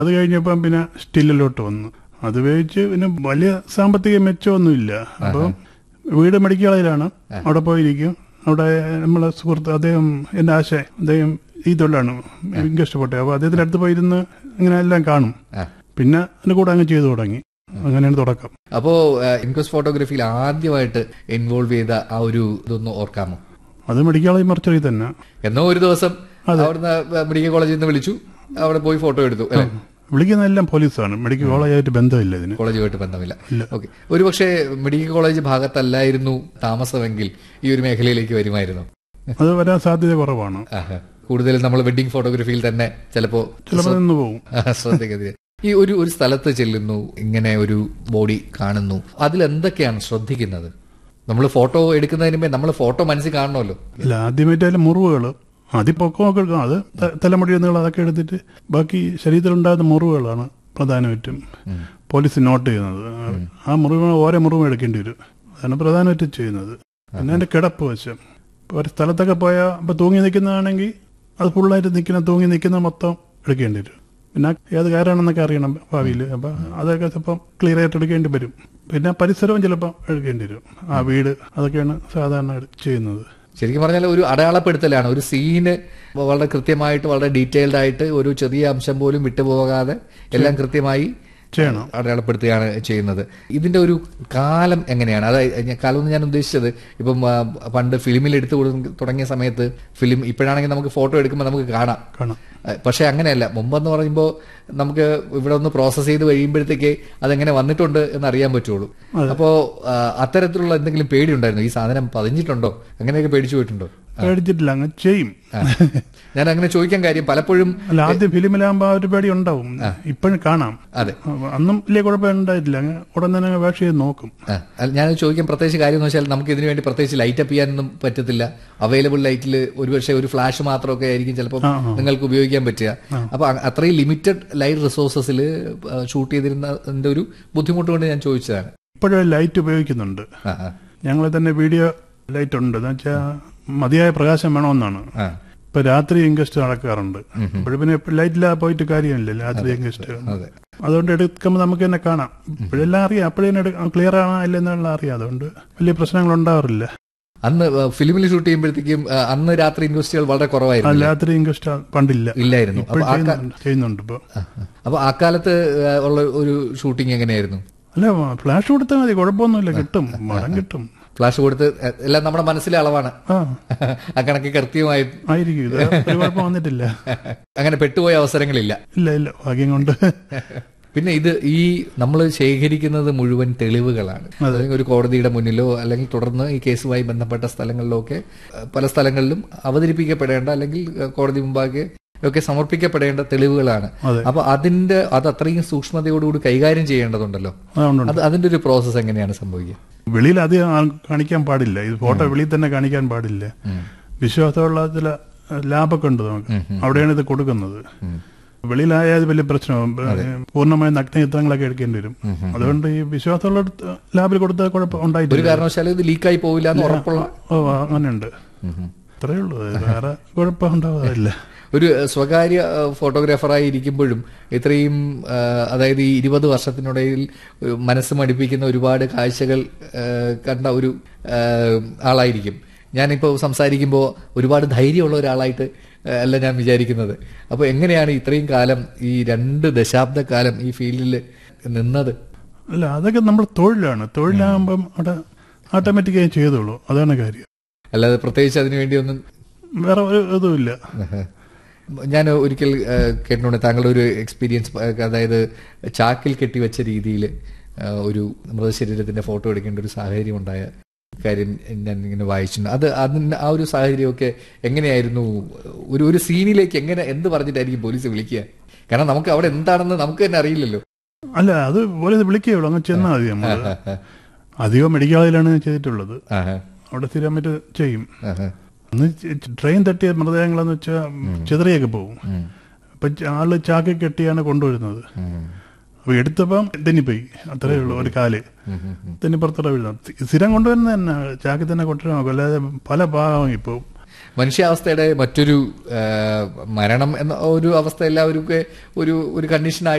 അത് കഴിഞ്ഞപ്പം പിന്നെ സ്റ്റില്ലിലോട്ട് വന്നു അത് ഉപയോഗിച്ച് പിന്നെ വലിയ സാമ്പത്തിക മെച്ചമൊന്നുമില്ല അപ്പോൾ വീട് മെഡിക്കൽ കോളേജിലാണ് അവിടെ പോയിരിക്കും അവിടെ നമ്മളെ സുഹൃത്ത് അദ്ദേഹം എൻ്റെ ആശ അദ്ദേഹം ഈ തൊഴിലാണ് ഇൻകസ്റ്റ് പോട്ടെ അപ്പോൾ അദ്ദേഹത്തിൻ്റെ അടുത്ത് പോയിരുന്ന് ഇങ്ങനെ എല്ലാം കാണും ആ. പിന്നെ അതിൻ്റെ കൂടെ അങ്ങ് ചെയ്തു തുടങ്ങി അങ്ങനെയാണ് തുടക്കം അപ്പോ ഇൻക്വസ്റ്റ് ഫോട്ടോഗ്രാഫിയിൽ ആദ്യമായിട്ട് ഇൻവോൾവ് ചെയ്ത ആ ഒരു ഇതൊന്ന് ഓർക്കാമോ അത് മെഡിക്കൽ കോളേജ് മറച്ചറി തന്നെ എന്നോ ഒരു ദിവസം അവിടുന്ന് മെഡിക്കൽ കോളേജിൽ നിന്ന് വിളിച്ചു അവിടെ പോയി ഫോട്ടോ എടുത്തു അല്ലെ വിളിക്കുന്നതെല്ലാം പോലീസാണ് മെഡിക്കൽ കോളേജായിട്ട് ബന്ധമില്ല ഇതിന് കോളേജുമായിട്ട് ബന്ധമില്ല ഓക്കെ ഒരു പക്ഷേ മെഡിക്കൽ കോളേജ് ഭാഗത്തല്ലായിരുന്നു താമസമെങ്കിൽ ഈ ഒരു മേഖലയിലേക്ക് വരുമായിരുന്നു അത് വരാൻ സാധ്യത കുറവാണ് ആഹാ. കൂടുതലും നമ്മൾ വെഡിങ് ഫോട്ടോഗ്രാഫിയിൽ തന്നെ ചിലപ്പോ ചിലപ്പോൾ നിന്ന് പോകും ശ്രദ്ധിക്കുന്നത് ഈ ഒരു ഒരു സ്ഥലത്ത് ചെല്ലുന്നു ഇങ്ങനെ ഒരു ബോഡി കാണുന്നു അതിലെന്തൊക്കെയാണ് ശ്രദ്ധിക്കുന്നത് നമ്മൾ ഫോട്ടോ എടുക്കുന്നതിന് മുമ്പേ നമ്മൾ ഫോട്ടോ മനസ്സിൽ കാണണമല്ലോ അല്ല ആദ്യമായിട്ട് അതിലെ മുറിവുകൾ ആദ്യം പൊക്കമൊക്കെ എടുക്കണം അത് ത- തലമുടി നീളം അതൊക്കെ എടുത്തിട്ട് ബാക്കി ശരീരത്തിലുണ്ടാകുന്ന മുറിവുകളാണ് പ്രധാനമായിട്ടും പോലീസ് നോട്ട് ചെയ്യുന്നത് ആ മുറിവ് ഓരോ മുറിവും എടുക്കേണ്ടി വരും അതാണ് പ്രധാനമായിട്ടും ചെയ്യുന്നത് പിന്നെ അതിന്റെ കിടപ്പ് വശം ഇപ്പോൾ ഒരു സ്ഥലത്തൊക്കെ പോയാൽ ഇപ്പോൾ തൂങ്ങി നിൽക്കുന്നതാണെങ്കിൽ അത് ഫുള്ളായിട്ട് നിൽക്കുന്ന തൂങ്ങി നിൽക്കുന്ന മൊത്തം എടുക്കേണ്ടി വരും പിന്നെ ഏത് കാരാണെന്നൊക്കെ അറിയണം ഭാവിയിൽ അപ്പം അതൊക്കെ ചിലപ്പം ക്ലിയർ ആയിട്ട് എടുക്കേണ്ടി വരും പിന്നെ പരിസരവും ചിലപ്പം എടുക്കേണ്ടി വരും ആ വീട് അതൊക്കെയാണ് സാധാരണ എടു- ചെയ്യുന്നത് ശരിക്കും പറഞ്ഞാൽ ഒരു അടയാളപ്പെടുത്തലാണ് ഒരു സീന് വളരെ കൃത്യമായിട്ട് വളരെ ഡീറ്റെയിൽഡ് ആയിട്ട് ഒരു ചെറിയ അംശം പോലും വിട്ടുപോകാതെ എല്ലാം കൃത്യമായി ചെയ്യണം അടയാളപ്പെടുത്തുകയാണ് ചെയ്യുന്നത് ഇതിന്റെ ഒരു കാലം എങ്ങനെയാണ് അതായത് ഞാൻ- കാലം എന്ന് ഞാൻ ഉദ്ദേശിച്ചത് ഇപ്പം ആ, പണ്ട് ഫിലിമിൽ എടുത്തു കൊടു- തുടങ്ങിയ സമയത്ത് ഫിലിം ഇപ്പോഴാണെങ്കിൽ നമുക്ക് ഫോട്ടോ എടുക്കുമ്പോൾ നമുക്ക് കാണാം കാണാം ഏഹ് പക്ഷെ അങ്ങനെയല്ല മുമ്പെന്ന് പറയുമ്പോൾ നമുക്ക് ഇവിടെ ഒന്ന് പ്രോസസ്സ് ചെയ്ത് കഴിയുമ്പോഴത്തേക്ക് അതെങ്ങനെ വന്നിട്ടുണ്ട് എന്ന് അറിയാൻ പറ്റുള്ളൂ അപ്പോ ആ, അത്തരത്തിലുള്ള എന്തെങ്കിലും പേടി ഉണ്ടായിരുന്നു ഈ സാധനം പതിഞ്ഞിട്ടുണ്ടോ അങ്ങനെയൊക്കെ പേടിച്ചു പോയിട്ടുണ്ടോ പേടിച്ചിട്ടില്ല അങ്ങ് ചെയ്യും ആ. ഞാൻ അങ്ങനെ ചോദിക്കാൻ കാര്യം പലപ്പോഴും അല്ല ആദ്യം ഫിലിമിലാകുമ്പോൾ ആ ഒരു പേടി ഉണ്ടാവും ഇപ്പോഴും കാണാം അതെ അന്നും വലിയ കുഴപ്പം ഉണ്ടായിട്ടില്ല അങ്ങ് ഉടൻ തന്നെ അങ്ങ് വാഷ് ചെയ്ത് നോക്കും ആ, അല്ല, ഞാൻ ചോദിക്കാൻ പ്രത്യേകിച്ച് കാര്യം എന്ന് വെച്ചാൽ നമുക്ക് ഇതിനു വേണ്ടി പ്രത്യേകിച്ച് ലൈറ്റ് അപ്പ് ചെയ്യാനൊന്നും പറ്റത്തില്ല അവൈലബിൾ ലൈറ്റിൽ ഒരുപക്ഷെ ഒരു ഫ്ലാഷ് മാത്രമൊക്കെ ആയിരിക്കും ചിലപ്പോൾ നിങ്ങൾക്ക് ഉപയോഗിക്കാൻ പറ്റുക അപ്പൊ അ- അത്രയും ലിമിറ്റഡ് ലൈറ്റ് റിസോഴ്സസിൽ ഷൂട്ട് ചെയ്തിരുന്നതിന്റെ ഒരു ബുദ്ധിമുട്ട് കൊണ്ട് ഞാൻ ചോദിച്ചതാണ് ഇപ്പോഴും ലൈറ്റ് ഉപയോഗിക്കുന്നുണ്ട് ആ, ആ, ഞങ്ങൾ തന്നെ വീഡിയോ ലൈറ്റ് ഉണ്ട് എന്ന് വെച്ചാൽ മതിയായ പ്രകാശം വേണമെന്നാണ് ആ. ഇപ്പൊ രാത്രി ഇൻകസ്റ്റ് നടക്കാറുണ്ട് അപ്പോഴും പിന്നെ ലൈറ്റില്ലാതെ പോയിട്ട് കാര്യമില്ല രാത്രി ഇൻകസ്റ്റ് അതെ അതുകൊണ്ട് എടുക്കുമ്പോൾ നമുക്ക് തന്നെ കാണാം ഇപ്പോഴെല്ലാം അറിയാം അപ്പോഴേ ക്ലിയർ ആണോ ഇല്ലെന്നുള്ള അറിയാം അതുകൊണ്ട് വലിയ പ്രശ്നങ്ങൾ ഉണ്ടാവാറില്ല അന്ന് ഫിലിമിൽ ഷൂട്ട് ചെയ്യുമ്പോഴത്തേക്കും ആ, അന്ന് രാത്രി ഇൻഡസ്ട്രികൾ വളരെ ആ കുറവായിരുന്നു രാത്രി ഇൻകസ്റ്റ് പണ്ടില്ല ഇല്ലായിരുന്നു ഇപ്പോൾ അപ്പൊ ആ കാ- ചെയ്യുന്നുണ്ട് ചെയ്യുന്നുണ്ട് ഇപ്പൊ അപ്പൊ ആ കാലത്ത് ആ, ഉള്ള ഒരു ഷൂട്ടിംഗ് എങ്ങനെയായിരുന്നു അല്ല ഫ്ലാഷ് കൊടുത്താൽ മതി കുഴപ്പമൊന്നുമില്ല കിട്ടും മടം കിട്ടും ഫ്ലാഷ് കൊടുത്ത് എ- എല്ലാം നമ്മുടെ മനസ്സിലെ അളവാണ് ആ ആ കണക്ക് കൃത്യമായി ആയിരിക്കും ഇത് ഒരു കുഴപ്പം വന്നിട്ടില്ല അങ്ങനെ പെട്ടുപോയ അവസരങ്ങളില്ല ഇല്ല ഇല്ല ഭാഗ്യം കൊണ്ട് പിന്നെ ഇത് ഈ നമ്മൾ ശേഖരിക്കുന്നത് മുഴുവൻ തെളിവുകളാണ് അല്ലെങ്കിൽ ഒരു കോടതിയുടെ മുന്നിലോ അല്ലെങ്കിൽ തുടർന്ന് ഈ കേസുമായി ബന്ധപ്പെട്ട സ്ഥലങ്ങളിലോ ഒക്കെ അഹ് പല സ്ഥലങ്ങളിലും അവതരിപ്പിക്കപ്പെടേണ്ട അല്ലെങ്കിൽ അഹ് കോടതി മുമ്പാകെ ഒക്കെ സമർപ്പിക്കപ്പെടേണ്ട തെളിവുകളാണ് അതെ. അപ്പൊ അതിന്റെ അത് അത്രയും സൂക്ഷ്മതയോടുകൂടി കൈകാര്യം ചെയ്യേണ്ടതുണ്ടോ അതുകൊണ്ട് അത് അതിന്റെ ഒരു പ്രോസസ്സ് എങ്ങനെയാണ് സംഭവിക്കുക വെളിയിൽ അധികം ആൾ കാണിക്കാൻ പാടില്ല ഇത് ഫോട്ടോ വെളിയിൽ തന്നെ കാണിക്കാൻ പാടില്ല വിശ്വാസമുള്ള ചില ലാബൊക്കെ ഉണ്ട് നമുക്ക് അവിടെയാണ് ഇത് കൊടുക്കുന്നത് വെളിയിലായാൽ വലിയ പ്രശ്നമാകും പൂർണ്ണമായ നഗ്നചിത്രങ്ങളൊക്കെ എടുക്കേണ്ടി വരും അതുകൊണ്ട് ഈ വിശ്വാസമുള്ള ലാബിൽ കൊടുത്താൽ കുഴപ്പം ഒരു ഉണ്ടായിട്ടില്ല കാരണവശാലും ഇത് ലീക്കായി പോവില്ല എന്ന് ഉറപ്പുള്ള ഓ അങ്ങനെയുണ്ട് അത്രേ ഉള്ളൂ വേറെ കുഴപ്പം ഉണ്ടാവാറില്ല ഒരു അഹ്, സ്വകാര്യ അഹ്, ഫോട്ടോഗ്രാഫറായി ഇരിക്കുമ്പോഴും ഇത്രയും അഹ്, അതായത് ഈ ഇരുപത് വർഷത്തിനിടയിൽ ഒരു മനസ്സ് മടിപ്പിക്കുന്ന ഒരുപാട് കാഴ്ചകൾ അഹ്, കണ്ട ഒരു അഹ്, ആളായിരിക്കും ഞാനിപ്പോൾ സംസാരിക്കുമ്പോൾ ഒരുപാട് ധൈര്യമുള്ള ഒരാളായിട്ട് അഹ്, അല്ല ഞാൻ വിചാരിക്കുന്നത് അപ്പോൾ എങ്ങനെയാണ് ഇത്രയും കാലം ഈ രണ്ട് ദശാബ്ദ കാലം ഈ ഫീൽഡിൽ നിന്നത് അല്ല അതൊക്കെ നമ്മുടെ തൊഴിലാണ് തൊഴിലാകുമ്പം അവിടെ ഓട്ടോമാറ്റിക്കായി ചെയ്തോളൂ അതാണ് കാര്യം അല്ലാതെ പ്രത്യേകിച്ച് അതിനു വേണ്ടി ഒന്നും വേറെ ഒരു ഇതുമില്ല ഞാൻ ഒരിക്കൽ ഏഹ്, കേട്ടിട്ടുണ്ട് താങ്കളുടെ ഒരു എക്സ്പീരിയൻസ് ഏഹ്, അതായത് ചാക്കിൽ കെട്ടിവെച്ച രീതിയിൽ ഒരു മൃതശരീരത്തിന്റെ ഫോട്ടോ എടുക്കേണ്ട ഒരു സാഹചര്യം ഉണ്ടായ കാര്യം ഞാൻ ഇങ്ങനെ വായിച്ചിട്ടുണ്ട് അത് അതിന് ആ ഒരു സാഹചര്യമൊക്കെ എങ്ങനെയായിരുന്നു ഒരു ഒരു സീനിലേക്ക് എങ്ങനെ എന്ത് പറഞ്ഞിട്ടായിരിക്കും പോലീസ് വിളിക്കുക കാരണം നമുക്ക് അവിടെ എന്താണെന്ന് നമുക്ക് തന്നെ അറിയില്ലല്ലോ അല്ല അത് പോലെ വിളിക്കുകയുള്ളൂ അങ്ങ് ചെന്നാൽ മതി നമ്മൾ അധികം മെഡിക്കൽ കോളേജിലാണ് ചെയ്തിട്ടുള്ളത് ആഹാ, അവിടെ സ്ഥിരമായിട്ട് ചെയ്യും ആഹാ, അന്ന് ച- ട്രെയിൻ തട്ടിയ മൃതദേഹങ്ങളെന്ന് വെച്ചാൽ ചെതറിയൊക്കെ പോകും ഉം, അപ്പൊ ച- ആള് ചാക്കി കെട്ടിയാണ് കൊണ്ടുവരുന്നത് ഉം, അപ്പൊ എടുത്തപ്പം തെന്നിപ്പോയി അത്രേ ഉള്ളൂ ഒരു കാല് ഉം, ഉം, ഉം. തെന്നിപ്പുറത്തോടെ വീഴുന്നത് സ്ഥിരം കൊണ്ടുവരുന്നത് തന്നെ ചാക്കി തന്നെ കൊണ്ടുവരാൻ നോക്കും അല്ലാതെ പല ഭാഗം ഇപ്പോൾ മനുഷ്യാവസ്ഥയുടെ മറ്റൊരു ആ, മരണം എന്ന ഒരു അവസ്ഥ എല്ലാവരും ഒരു ഒരു കണ്ടീഷനായിട്ട്